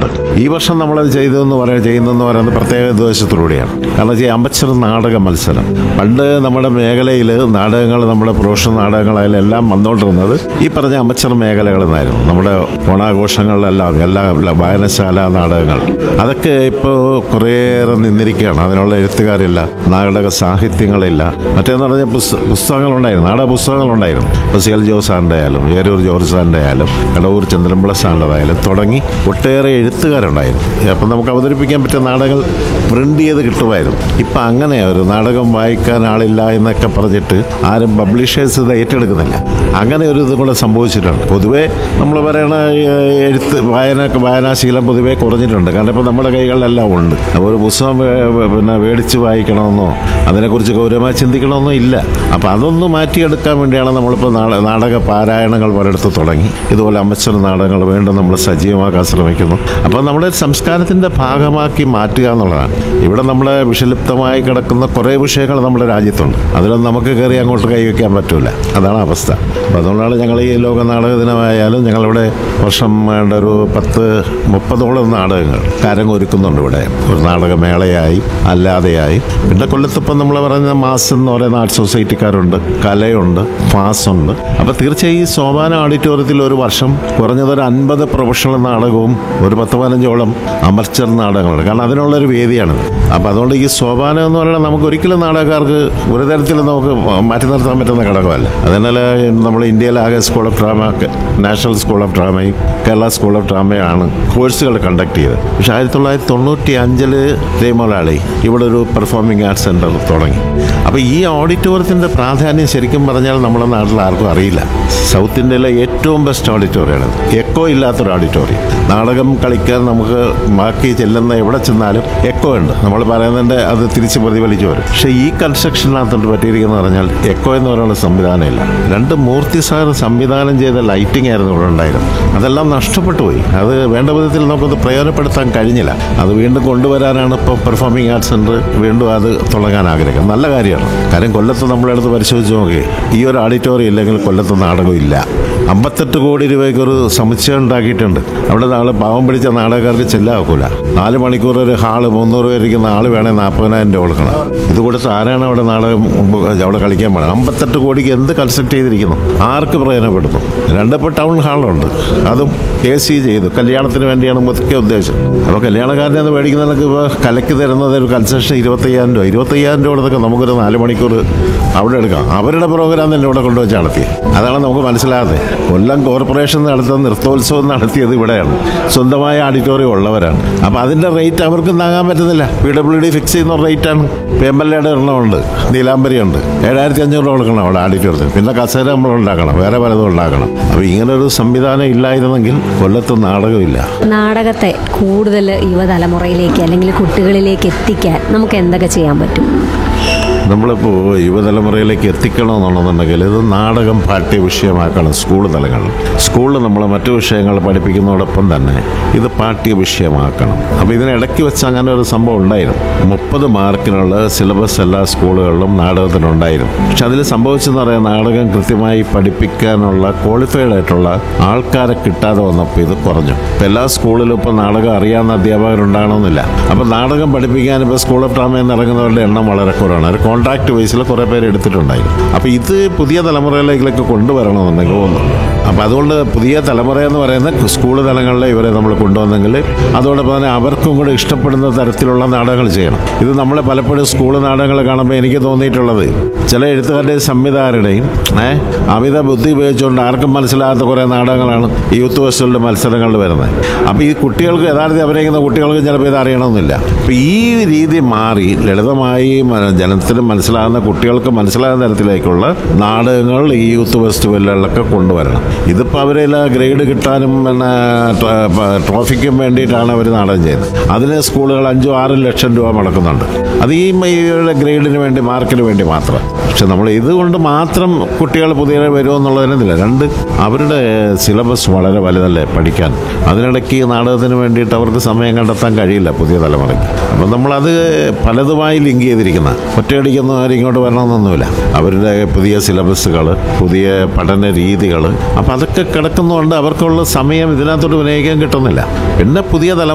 ഉണ്ട് ഈ വർഷം നമ്മളത് ചെയ്തതെന്ന് പറയുന്നത് ചെയ്യുന്നതെന്ന് പറയുന്നത് പ്രത്യേക ഉദ്ദേശത്തോടുകൂടിയാണ് കാരണം ഈ അമ്പച്ചർ നാടക മത്സരം പണ്ട് നമ്മുടെ മേഖലയിൽ നാടകങ്ങൾ നമ്മുടെ പ്രൊഫഷണൽ നാടകങ്ങളായാലും എല്ലാം വന്നുകൊണ്ടിരുന്നത് ഈ പറഞ്ഞ അമ്പച്ചർ മേഖലകളിൽ നിന്നായിരുന്നു നമ്മുടെ ഓണാഘോഷങ്ങളിലെല്ലാം എല്ലാ എല്ലാ വായനശാല നാടകങ്ങൾ അതൊക്കെ ഇപ്പോൾ കുറേയേറെ നിന്നിരിക്കുകയാണ് അതിനുള്ള എഴുത്തുകാരില്ല നാടക സാഹിത്യങ്ങളില്ല മറ്റേന്ന് പറഞ്ഞാൽ പുസ്ത പുസ്തകങ്ങളുണ്ടായിരുന്നു നാടക പുസ്തകങ്ങളുണ്ടായിരുന്നു ഇപ്പോൾ സി എൽ ജോസ് സാറിൻ്റെ ആയാലും ഏരൂർ ജോർജ് സാറിൻ്റെ ആയാലും കടവൂർ ചന്ദ്രൻപിള്ള സാറിൻ്റെ ആയാലും തുടങ്ങി ഒട്ടേറെ എഴുത്തുകാരുണ്ടായിരുന്നു അപ്പം നമുക്ക് അവതരിപ്പിക്കാൻ പറ്റിയ നാടകങ്ങൾ പ്രിന്റ് ചെയ്ത് കിട്ടുമായിരുന്നു ഇപ്പം അങ്ങനെ ഒരു നാടകം വായിക്കാൻ ആളില്ല എന്നൊക്കെ പറഞ്ഞിട്ട് ആരും പബ്ലിഷേഴ്സ് ഇത് ഏറ്റെടുക്കുന്നില്ല അങ്ങനെ ഒരു ഇത് കൂടെ സംഭവിച്ചിട്ടുണ്ട് പൊതുവേ നമ്മൾ പറയണ ഏഹ്, എഴുത്ത് വായന വായനാശീലം പൊതുവേ കുറഞ്ഞിട്ടുണ്ട് കാരണം ഇപ്പം നമ്മുടെ കൈകളിലെല്ലാം ഉണ്ട് അപ്പോൾ ഒരു പുസ്തകം വേ- വേ- പിന്നെ മേടിച്ച് വായിക്കണമെന്നോ അതിനെക്കുറിച്ച് ഗൗരവമായി ചിന്തിക്കണമെന്നോ ഇല്ല അപ്പം അതൊന്ന് മാറ്റിയെടുക്കാൻ വേണ്ടിയാണ് നമ്മളിപ്പോൾ നാട നാടക പാരായണങ്ങൾ പലയിടത്ത് തുടങ്ങി ഇതുപോലെ അമച്ചർ നാടകങ്ങൾ വീണ്ടും നമ്മൾ സജീവമാക്കാൻ ശ്രമിക്കുന്നു അപ്പോൾ നമ്മുടെ സംസ്കാരത്തിൻ്റെ ഭാഗമാക്കി മാറ്റുക എന്നുള്ളതാണ് ഇവിടെ നമ്മുടെ വിഷലിപ്തമായി കിടക്കുന്ന കുറേ വിഷയങ്ങൾ നമ്മുടെ രാജ്യത്തുണ്ട് അതിലൊന്നും നമുക്ക് കയറി അങ്ങോട്ട് കൈവയ്ക്കാൻ പറ്റില്ല അതാണ് അവസ്ഥ അപ്പോൾ അതുകൊണ്ടാണ് ഞങ്ങൾ ഈ ലോക നാടക ദിനമായാലും ഞങ്ങളിവിടെ വർഷം വേണ്ട ഒരു പത്ത് മുപ്പതോളം നാടകങ്ങൾ കാരങ്ങൊരുക്കുന്നുണ്ട് ഇവിടെ ഒരു നാടകമേളയായി അല്ലാതെയായി പിന്നെ കൊല്ലത്തിപ്പം നമ്മൾ പറയുന്ന മാസ് എന്ന് പറയുന്ന ആർട്ട് സൊസൈറ്റിക്കാരുണ്ട് കലയുണ്ട് ഫാസ് ഉണ്ട് അപ്പോൾ തീർച്ചയായും ഈ സോപാന ഓഡിറ്റോറിയത്തിൽ ഒരു വർഷം കുറഞ്ഞത് ഒരു അൻപത് പ്രൊഫഷണൽ നാടകവും ഒരു പത്ത് പതിനഞ്ചോളം അമർച്ചർ നാടകങ്ങളുണ്ട് കാരണം അതിനുള്ളൊരു വേദിയാണിത് അപ്പോൾ അതുകൊണ്ട് ഈ സോപാനം എന്ന് പറയുന്നത് നമുക്ക് ഒരിക്കലും നാടകക്കാർക്ക് ഒരു തരത്തിലും നമുക്ക് മാറ്റി നിർത്താൻ പറ്റുന്ന ഘടകമല്ല അതിനാൽ നമ്മൾ ഇന്ത്യയിലാകെ school of drama national school of ഡ്രാമയും കേരള സ്കൂൾ ഓഫ് ഡ്രാമയാണ് കോഴ്സുകൾ കണ്ടക്ട് ചെയ്തത് പക്ഷേ ആയിരത്തി തൊള്ളായിരത്തി തൊണ്ണൂറ്റി അഞ്ചില് തേമൊലാളി ഇവിടെ ഒരു പെർഫോമിംഗ് ആർട്സ് സെൻറ്റർ തുടങ്ങി അപ്പോൾ ഈ ഓഡിറ്റോറിയത്തിൻ്റെ പ്രാധാന്യം ശരിക്കും പറഞ്ഞാൽ നമ്മുടെ നാട്ടിൽ ആർക്കും അറിയില്ല സൗത്ത് ഇന്ത്യയിലെ ഏറ്റവും ബെസ്റ്റ് ഓഡിറ്റോറിയമാണ് എക്കോ ഇല്ലാത്തൊരു ഓഡിറ്റോറിയം നാടകം കളിക്കാൻ നമുക്ക് ബാക്കി ചെല്ലുന്ന എവിടെ ചെന്നാലും എക്കോ ഉണ്ട് നമ്മൾ പറയുന്നതിൻ്റെ അത് തിരിച്ച് പ്രതിഫലിച്ചു വരും പക്ഷേ ഈ കൺസ്ട്രക്ഷനകത്തോട്ട് പറ്റിയിരിക്കുന്നത് പറഞ്ഞാൽ എക്കോ എന്ന് പറയുന്ന സംവിധാനമില്ല രണ്ട് മൂർത്തി സാർ സംവിധാനം ചെയ്ത ലൈറ്റിംഗ് ആയിരുന്നു ഇവിടെ ഉണ്ടായിരുന്നത് അതെല്ലാം നഷ്ടപ്പെട്ടു പോയി അത് വേണ്ട വിധത്തിൽ നമുക്കത് പ്രയോജനപ്പെടുത്താൻ കഴിഞ്ഞില്ല അത് വീണ്ടും കൊണ്ടുവരാനാണ് ഇപ്പോൾ പെർഫോമിംഗ് ആർട്സ് സെൻറ്റർ വീണ്ടും അത് തുടങ്ങാൻ ആഗ്രഹിക്കുന്നത് നല്ല കാര്യമാണ് കാര്യം കൊല്ലത്ത് നമ്മളെടുത്ത് പരിശോധിച്ച് നോക്കി ഈ ഒരു ഓഡിറ്റോറിയം ഇല്ലെങ്കിൽ കൊല്ലത്ത് നാടകം ഇല്ല അമ്പത്തെട്ട് കോടി രൂപയ്ക്ക് ഒരു സമുച്ചയം ഉണ്ടാക്കിയിട്ടുണ്ട് അവിടെ നാളെ പാവം പിടിച്ച നാടകക്കാർക്ക് ചെല്ലാക്കൂല നാല് മണിക്കൂർ ഒരു ഹാള് മുന്നൂറ് പേരിക്കുന്ന ആള് വേണേ നാൽപ്പതിനായിരം രൂപ കൊടുക്കണം ഇത് കൊടുത്ത് ആരാണ് അവിടെ നാടകം മുമ്പ് അവിടെ കളിക്കാൻ പോകണം അമ്പത്തെട്ട് കോടിക്ക് എന്ത് കൺസ്ട്രക്ട് ചെയ്തിരിക്കുന്നു ആർക്ക് പ്രയോജനപ്പെടുന്നു രണ്ടിപ്പോൾ ടൗൺ ഹാളുണ്ട് അതും എ സി ചെയ്തു കല്യാണത്തിന് വേണ്ടിയാണ് മുഖ്യ ഉദ്ദേശം അപ്പോൾ കല്യാണക്കാരനെ അത് മേടിക്കുന്നതിനൊക്കെ ഇപ്പോൾ കലക്ക് തരുന്നത് ഒരു കൺസെഷൻ ഇരുപത്തയ്യായിരം രൂപ ഇരുപത്തയ്യായിരം രൂപ കൊടുത്തൊക്കെ നമുക്കൊരു നാല് മണിക്കൂർ അവിടെ എടുക്കാം അവരുടെ പ്രോഗ്രാം തന്നെ ഇവിടെ കൊണ്ടുവച്ച് നടത്തി അതാണ് നമുക്ക് മനസ്സിലാകാതെ കൊല്ലം കോർപ്പറേഷൻ നടത്തുന്ന നൃത്തോത്സവം നടത്തിയത് ഇവിടെയാണ് സ്വന്തമായ ഓഡിറ്റോറിയം ഉള്ളവരാണ് അപ്പോൾ അതിൻ്റെ റേറ്റ് അവർക്ക് താങ്ങാൻ പറ്റുന്നില്ല പി ഡബ്ല്യു ഡി ഫിക്സ് ചെയ്യുന്ന റേറ്റാണ് പേമ്പല്ലയുടെ എണ്ണമുണ്ട് നീലാംബരി ഉണ്ട് ഏഴായിരത്തി അഞ്ഞൂറ് രൂപ കൊടുക്കണം അവിടെ ഓഡിറ്റോറിയത്തിൽ പിന്നെ കസേര നമ്മൾ ഉണ്ടാക്കണം വേറെ പലതും ഉണ്ടാക്കണം അപ്പോൾ ഇങ്ങനൊരു സംവിധാനം ഇല്ലായിരുന്നെങ്കിൽ കൊല്ലത്ത് നാടകമില്ല നാടകത്തെ കൂടുതൽ യുവതലമുറയിലേക്ക് അല്ലെങ്കിൽ കുട്ടികളിലേക്ക് എത്തിക്കാൻ നമുക്ക് എന്തൊക്കെ ചെയ്യാൻ പറ്റും നമ്മളിപ്പോൾ യുവതലമുറയിലേക്ക് എത്തിക്കണമെന്നുണ്ടെന്നുണ്ടെങ്കിൽ ഇത് നാടകം പാഠ്യ വിഷയമാക്കണം സ്കൂൾ തലങ്ങളിൽ സ്കൂളിൽ നമ്മൾ മറ്റു വിഷയങ്ങൾ പഠിപ്പിക്കുന്നതോടൊപ്പം തന്നെ ഇത് പാഠ്യ വിഷയമാക്കണം അപ്പോൾ ഇതിനിടയ്ക്ക് വെച്ച് അങ്ങനെ ഒരു സംഭവം ഉണ്ടായിരുന്നു മുപ്പത് മാർക്കിനുള്ള സിലബസ് എല്ലാ സ്കൂളുകളിലും നാടകത്തിനുണ്ടായിരുന്നു പക്ഷെ അതിൽ സംഭവിച്ചെന്ന് പറയാൻ നാടകം കൃത്യമായി പഠിപ്പിക്കാനുള്ള ക്വാളിഫൈഡ് ആയിട്ടുള്ള ആൾക്കാരെ കിട്ടാതെ വന്നപ്പോൾ ഇത് കുറഞ്ഞു ഇപ്പം എല്ലാ സ്കൂളിലും ഇപ്പോൾ നാടകം അറിയാവുന്ന അധ്യാപകരുണ്ടാകണമെന്നില്ല അപ്പോൾ നാടകം പഠിപ്പിക്കാൻ ഇപ്പോൾ സ്കൂൾ ഓഫ് ഡ്രാമയിൽ നിന്ന് ഇറങ്ങുന്നവരുടെ എണ്ണം വളരെ കുറവാണ് ഒരു കോൺട്രാക്ട് ബേസിൽ കുറേ പേര് എടുത്തിട്ടുണ്ടായിരുന്നു അപ്പോൾ ഇത് പുതിയ തലമുറയിലേക്കൊക്കെ കൊണ്ടുവരണമെന്നുണ്ടെങ്കിൽ തോന്നുന്നു അപ്പോൾ അതുകൊണ്ട് പുതിയ തലമുറ എന്ന് പറയുന്ന സ്കൂൾ തലങ്ങളിൽ ഇവരെ നമ്മൾ കൊണ്ടുവന്നെങ്കിൽ അതോടൊപ്പം തന്നെ അവർക്കും കൂടെ ഇഷ്ടപ്പെടുന്ന തരത്തിലുള്ള നാടകങ്ങൾ ചെയ്യണം ഇത് നമ്മൾ പലപ്പോഴും സ്കൂൾ നാടകങ്ങൾ കാണുമ്പോൾ എനിക്ക് തോന്നിയിട്ടുള്ളത് ചില എഴുത്തുകാരുടെയും സംവിധായകരുടെയും ഏഹ് അമിത ബുദ്ധി ഉപയോഗിച്ചുകൊണ്ട് ആർക്കും മനസ്സിലാകാത്ത കുറേ നാടകങ്ങളാണ് ഈ യൂത്ത് ഫെസ്റ്റിവലിൻ്റെ മത്സരങ്ങളിൽ വരുന്നത് അപ്പോൾ ഈ കുട്ടികൾക്ക് യഥാർത്ഥത്തിൽ അഭിനയിക്കുന്ന കുട്ടികൾക്ക് ചിലപ്പോൾ ഇത് അറിയണമെന്നില്ല അപ്പോൾ ഈ രീതി മാറി ലളിതമായി മ- ജനത്തിന് മനസ്സിലാകുന്ന കുട്ടികൾക്ക് മനസ്സിലാകുന്ന തരത്തിലേക്കുള്ള നാടകങ്ങൾ ഈ യൂത്ത് ഫെസ്റ്റിവലുകളിലൊക്കെ കൊണ്ടുവരണം ഇതിപ്പോൾ അവരെല്ലാം ഗ്രേഡ് കിട്ടാനും പിന്നെ ട്ര- പ- ട്രോഫിക്കും വേണ്ടിയിട്ടാണ് അവർ നാടകം ചെയ്യുന്നത് അതിന് സ്കൂളുകൾ അഞ്ചോ ആറ് ലക്ഷം രൂപ മുടക്കുന്നുണ്ട് അത് ഈ മ- ഗ്രേഡിന് വേണ്ടി മാർക്കിന് വേണ്ടി മാത്രം പക്ഷെ നമ്മൾ ഇതുകൊണ്ട് മാത്രം കുട്ടികൾ പുതിയ വരുമെന്നുള്ളതിനില്ല രണ്ട് അവരുടെ സിലബസ് വളരെ വലുതല്ലേ പഠിക്കാൻ അതിനിടയ്ക്ക് ഈ നാടകത്തിന് വേണ്ടിയിട്ട് അവർക്ക് സമയം കണ്ടെത്താൻ കഴിയില്ല പുതിയ തലമുറയ്ക്ക് അപ്പം നമ്മളത് പലതുമായി ലിങ്ക് ചെയ്തിരിക്കുന്ന ഒറ്റയടിക്കൊന്നും ആരും ഇങ്ങോട്ട് വരണമെന്നൊന്നുമില്ല അവരുടെ പുതിയ സിലബസുകൾ പുതിയ പഠന രീതികൾ അപ്പം അതൊക്കെ കിടക്കുന്നതുകൊണ്ട് അവർക്കുള്ള സമയം ഇതിനകത്തോട്ട് വിനിയോഗിക്കാൻ കിട്ടുന്നില്ല പിന്നെ പുതിയ തലമുറ